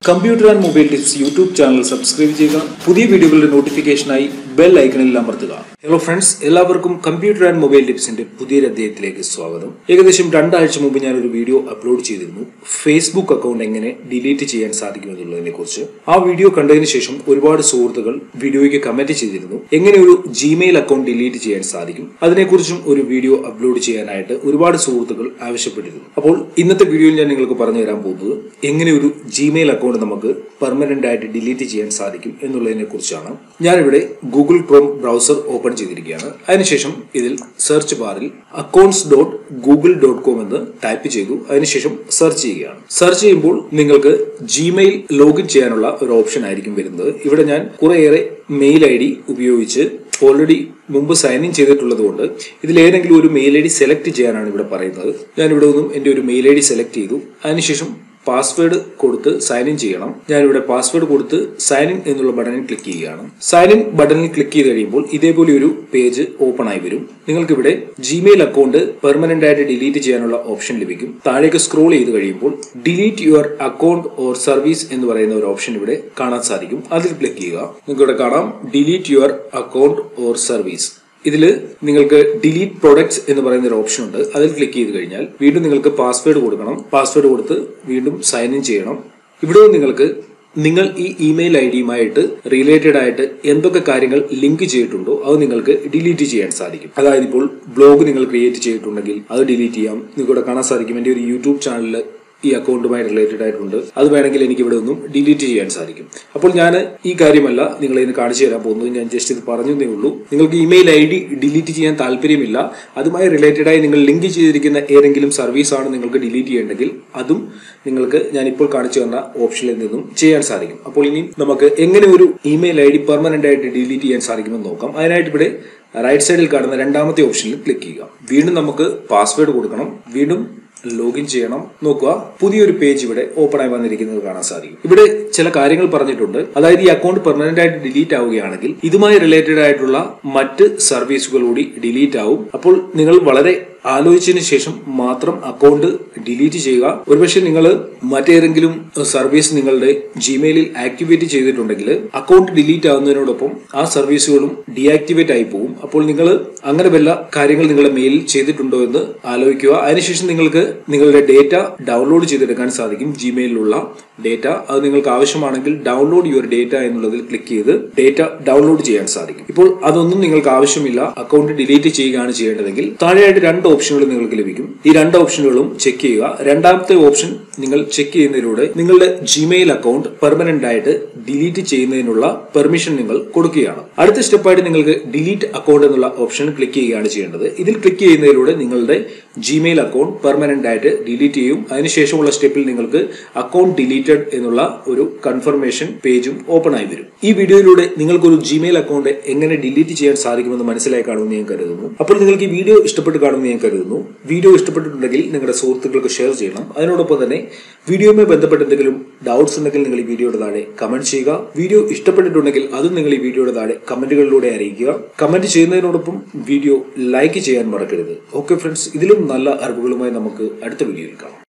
computer and mobile tips YouTube channel subscribe ചെയ്യുക പുതിയ വീഡിയോകളുടെ നോട്ടിഫിക്കേഷനായി ബെൽ ഐക്കണിൽ അമർത്തുക ഹലോ ഫ്രണ്ട്സ് എല്ലാവർക്കും കമ്പ്യൂട്ടർ ആൻഡ് മൊബൈൽ ടിപ്സിന്റെ പുതിയൊരു അധ്യായത്തിലേക്ക് സ്വാഗതം ഏകദേശം രണ്ടാഴ്ച മുമ്പ് ഞാൻ ഒരു വീഡിയോ അപ്ലോഡ് ചെയ്തിരുന്നു ഫേസ്ബുക്ക് അക്കൗണ്ട് എങ്ങനെ ഡിലീറ്റ് ചെയ്യാൻ സാധിക്കുമെന്നുള്ളതിനെ കുറിച്ച് ആ വീഡിയോ കണ്ടതിന് ശേഷം ഒരുപാട് സുഹൃത്തുക്കൾ വീഡിയോയ്ക്ക് കമന്റ് ചെയ്തിരുന്നു എങ്ങനെ ഒരു ജിമെയിൽ അക്കൗണ്ട് ഡിലീറ്റ് ചെയ്യാൻ സാധിക്കും അതിനെക്കുറിച്ചും ഒരു വീഡിയോ അപ്ലോഡ് ചെയ്യാനായിട്ട് ഒരുപാട് സുഹൃത്തുക്കൾ ആവശ്യപ്പെട്ടിരുന്നു അപ്പോൾ ഇന്നത്തെ വീഡിയോയിൽ ഞാൻ നിങ്ങൾക്ക് പറഞ്ഞു തരാൻ പോകുന്നത് എങ്ങനെ ഒരു ജിമെയിൽ അക്കൗണ്ട് നമുക്ക് പെർമനന്റ് ആയിട്ട് ഡിലീറ്റ് ചെയ്യാൻ സാധിക്കും എന്നുള്ളതിനെ കുറിച്ചാണ് ഞാനിവിടെ ഗൂഗിൾ ക്രോം ബ്രൗസർ ഓപ്പൺ ചെയ്തിരിക്കുകയാണ് അതിനുശേഷം ഇതിൽ സെർച്ച് ബാറിൽ accounts dot Google dot com എന്ന് ടൈപ്പ് ചെയ്തു അതിനുശേഷം സെർച്ച് ചെയ്യുകയാണ് സെർച്ച് ചെയ്യുമ്പോൾ നിങ്ങൾക്ക് ജിമെയിൽ ലോഗിൻ ചെയ്യാനുള്ള ഒരു ഓപ്ഷൻ ആയിരിക്കും വരുന്നത് ഇവിടെ ഞാൻ കുറേയേറെ മെയിൽ ഐ ഡി ഉപയോഗിച്ച് ഓൾറെഡി മുമ്പ് സൈൻ ഇൻ ചെയ്തിട്ടുള്ളത് കൊണ്ട് ഇതിൽ ഏതെങ്കിലും ഒരു മെയിൽ ഐ ഡി സെലക്ട് ചെയ്യാനാണ് ഇവിടെ പറയുന്നത് ഞാൻ ഇവിടെ നിന്നും എൻ്റെ ഒരു മെയിൽ ഐ ഡി സെലക്ട് ചെയ്തു അതിനുശേഷം പാസ്വേഡ് കൊടുത്ത് സൈൻ ഇൻ ചെയ്യണം ഞാനിവിടെ പാസ്വേഡ് കൊടുത്ത് സൈൻ ഇൻ എന്നുള്ള ബട്ടണിൽ ക്ലിക്ക് ചെയ്യുകയാണ് സൈൻ ഇൻ ബട്ടണിൽ ക്ലിക്ക് ചെയ്ത് കഴിയുമ്പോൾ ഇതേപോലെ ഒരു പേജ് ഓപ്പൺ ആയി വരും നിങ്ങൾക്ക് ഇവിടെ ജിമെയിൽ അക്കൗണ്ട് പെർമനന്റ് ആയിട്ട് ഡിലീറ്റ് ചെയ്യാനുള്ള ഓപ്ഷൻ ലഭിക്കും താഴേക്ക് സ്ക്രോൾ ചെയ്ത് കഴിയുമ്പോൾ delete your account or service എന്ന് പറയുന്ന ഒരു ഓപ്ഷൻ ഇവിടെ കാണാൻ സാധിക്കും അതിൽ ക്ലിക്ക് ചെയ്യുക നിങ്ങൾക്ക് ഇവിടെ കാണാം delete your account or service ഇതിൽ നിങ്ങൾക്ക് ഡിലീറ്റ് പ്രൊഡക്ട്സ് എന്ന് പറയുന്ന ഒരു ഓപ്ഷൻ ഉണ്ട് അതിൽ ക്ലിക്ക് ചെയ്ത് കഴിഞ്ഞാൽ വീണ്ടും നിങ്ങൾക്ക് പാസ്വേഡ് കൊടുക്കണം പാസ്വേഡ് കൊടുത്ത് വീണ്ടും സൈൻ ഇൻ ചെയ്യണം ഇവിടെ നിങ്ങൾക്ക് നിങ്ങൾ ഈ ഇമെയിൽ ഐ ഡിയുമായിട്ട് റിലേറ്റഡ് ആയിട്ട് എന്തൊക്കെ കാര്യങ്ങൾ ലിങ്ക് ചെയ്തിട്ടുണ്ടോ അത് നിങ്ങൾക്ക് ഡിലീറ്റ് ചെയ്യാൻ സാധിക്കും അതായത് ഇപ്പോൾ ബ്ലോഗ് നിങ്ങൾ ക്രിയേറ്റ് ചെയ്തിട്ടുണ്ടെങ്കിൽ അത് ഡിലീറ്റ് ചെയ്യാം നിങ്ങൾക്ക് ഇവിടെ കാണാൻ സാധിക്കും എൻ്റെ ഒരു യൂട്യൂബ് ചാനലിൽ ഈ അക്കൗണ്ടുമായി റിലേറ്റഡ് ആയിട്ടുണ്ട് അത് വേണമെങ്കിൽ എനിക്ക് ഇവിടെ ഒന്നും ഡിലീറ്റ് ചെയ്യാൻ സാധിക്കും അപ്പോൾ ഞാൻ ഈ കാര്യമല്ല നിങ്ങളെ ഇന്ന് കാണിച്ചു തരാൻ പോകുന്നത് ഞാൻ ജസ്റ്റ് ഇത് പറഞ്ഞതേ ഉള്ളൂ നിങ്ങൾക്ക് ഇമെയിൽ ഐ ഡി ഡിലീറ്റ് ചെയ്യാൻ താല്പര്യമില്ല അതുമായി റിലേറ്റഡ് ആയി നിങ്ങൾ ലിങ്ക് ചെയ്തിരിക്കുന്ന ഏതെങ്കിലും സർവീസ് ആണ് നിങ്ങൾക്ക് ഡിലീറ്റ് ചെയ്യേണ്ടെങ്കിൽ അതും നിങ്ങൾക്ക് ഞാൻ ഇപ്പോൾ കാണിച്ചു തന്ന ഓപ്ഷനിൽ നിന്നും ചെയ്യാൻ സാധിക്കും അപ്പോൾ ഇനി നമുക്ക് എങ്ങനെ ഒരു ഇമെയിൽ ഐ ഡി പെർമനന്റ് ആയിട്ട് ഡിലീറ്റ് ചെയ്യാൻ സാധിക്കുമെന്ന് നോക്കാം അതിനായിട്ട് ഇവിടെ റൈറ്റ് സൈഡിൽ കാണുന്ന രണ്ടാമത്തെ ഓപ്ഷനിൽ ക്ലിക്ക് ചെയ്യുക വീണ്ടും നമുക്ക് പാസ്വേഡ് കൊടുക്കണം വീണ്ടും ലോഗിൻ ചെയ്യണം നോക്കുക പുതിയൊരു പേജ് ഇവിടെ ഓപ്പൺ ആയി വന്നിരിക്കുന്നത് കാണാൻ സാധിക്കും ഇവിടെ ചില കാര്യങ്ങൾ പറഞ്ഞിട്ടുണ്ട് അതായത് ഈ അക്കൗണ്ട് പെർമനന്റ് ആയിട്ട് ഡിലീറ്റ് ആവുകയാണെങ്കിൽ ഇതുമായി റിലേറ്റഡ് ആയിട്ടുള്ള മറ്റ് സർവീസുകൾ കൂടി ഡിലീറ്റ് ആവും അപ്പോൾ നിങ്ങൾ വളരെ ആലോചിച്ചതിന് ശേഷം മാത്രം അക്കൗണ്ട് ഡിലീറ്റ് ചെയ്യുക ഒരുപക്ഷെ നിങ്ങൾ മറ്റേതെങ്കിലും സർവീസ് നിങ്ങളുടെ ജിമെയിലിൽ ആക്ടിവേറ്റ് ചെയ്തിട്ടുണ്ടെങ്കിൽ അക്കൗണ്ട് ഡിലീറ്റ് ആവുന്നതിനോടൊപ്പം ആ സർവീസുകളും ഡീആക്ടിവേറ്റ് ആയി പോകും അപ്പോൾ നിങ്ങൾ അങ്ങനെ വല്ല കാര്യങ്ങൾ നിങ്ങളുടെ മെയിലിൽ ചെയ്തിട്ടുണ്ടോ എന്ന് ആലോചിക്കുക അതിനുശേഷം നിങ്ങൾക്ക് നിങ്ങളുടെ ഡേറ്റ ഡൗൺലോഡ് ചെയ്തെടുക്കാൻ സാധിക്കും ജിമെയിലുള്ള ഡേറ്റ അത് നിങ്ങൾക്ക് ആവശ്യമാണെങ്കിൽ ഡൗൺലോഡ് യുവർ ഡേറ്റ എന്നുള്ളതിൽ ക്ലിക്ക് ചെയ്ത് ഡേറ്റ ഡൗൺലോഡ് ചെയ്യാൻ സാധിക്കും ഇപ്പോൾ അതൊന്നും നിങ്ങൾക്ക് ആവശ്യമില്ല അക്കൗണ്ട് ഡിലീറ്റ് ചെയ്യുകയാണ് ചെയ്യേണ്ടതെങ്കിൽ താഴെയായിട്ട് രണ്ട് ഓപ്ഷനുകൾ നിങ്ങൾക്ക് ലഭിക്കും ഈ രണ്ട് ഓപ്ഷനുകളും ചെക്ക് ചെയ്യുക രണ്ടാമത്തെ ഓപ്ഷൻ നിങ്ങൾ ചെക്ക് ചെയ്യുന്നതിലൂടെ നിങ്ങളുടെ ജിമെയിൽ അക്കൗണ്ട് പെർമനന്റ് ആയിട്ട് ഡിലീറ്റ് ചെയ്യുന്നതിനുള്ള പെർമിഷൻ നിങ്ങൾ കൊടുക്കുകയാണ് അടുത്ത സ്റ്റെപ്പായിട്ട് നിങ്ങൾക്ക് ഡിലീറ്റ് അക്കൗണ്ട് എന്നുള്ള ഓപ്ഷൻ ക്ലിക്ക് ചെയ്യുകയാണ് ചെയ്യേണ്ടത് ഇതിൽ ക്ലിക്ക് ചെയ്യുന്നതിലൂടെ നിങ്ങളുടെ ജിമെയിൽ അക്കൗണ്ട് പെർമനന്റ് ആയിട്ട് ഡിലീറ്റ് ചെയ്യും അതിനുശേഷമുള്ള സ്റ്റെപ്പിൽ നിങ്ങൾക്ക് അക്കൗണ്ട് ഡിലീറ്റഡ് എന്നുള്ള ഒരു കൺഫർമേഷൻ പേജും ഓപ്പൺ ആയി വരും ഈ വീഡിയോയിലൂടെ നിങ്ങൾക്കൊരു ജിമെയിൽ അക്കൗണ്ട് എങ്ങനെ ഡിലീറ്റ് ചെയ്യാൻ സാധിക്കുമെന്ന് മനസ്സിലായി കാണുമെന്ന് ഞാൻ കരുതുന്നു അപ്പോൾ നിങ്ങൾക്ക് ഈ വീഡിയോ ഇഷ്ടപ്പെട്ട് കാണുമെന്ന് ഞാൻ കരുതുന്നു വീഡിയോ ഇഷ്ടപ്പെട്ടിട്ടുണ്ടെങ്കിൽ നിങ്ങളുടെ സുഹൃത്തുക്കൾക്ക് ഷെയർ ചെയ്യണം അതിനോടൊപ്പം തന്നെ വീഡിയോയുമായി ബന്ധപ്പെട്ട് എന്തെങ്കിലും ഡൗട്ട്സ് ഉണ്ടെങ്കിൽ നിങ്ങൾ ഈ വീഡിയോയുടെ താഴെ കമന്റ് ചെയ്യുക വീഡിയോ ഇഷ്ടപ്പെട്ടിട്ടുണ്ടെങ്കിൽ അതും നിങ്ങൾ ഈ വീഡിയോയുടെ താഴെ കമന്റുകളിലൂടെ അറിയിക്കുക കമന്റ് ചെയ്യുന്നതിനോടൊപ്പം വീഡിയോ ലൈക്ക് ചെയ്യാൻ മറക്കരുത് ഓക്കെ ഫ്രണ്ട്സ് ഇതിലും നല്ല അറിവുകളുമായി നമുക്ക് അടുത്ത വീഡിയോയിൽ കാണാം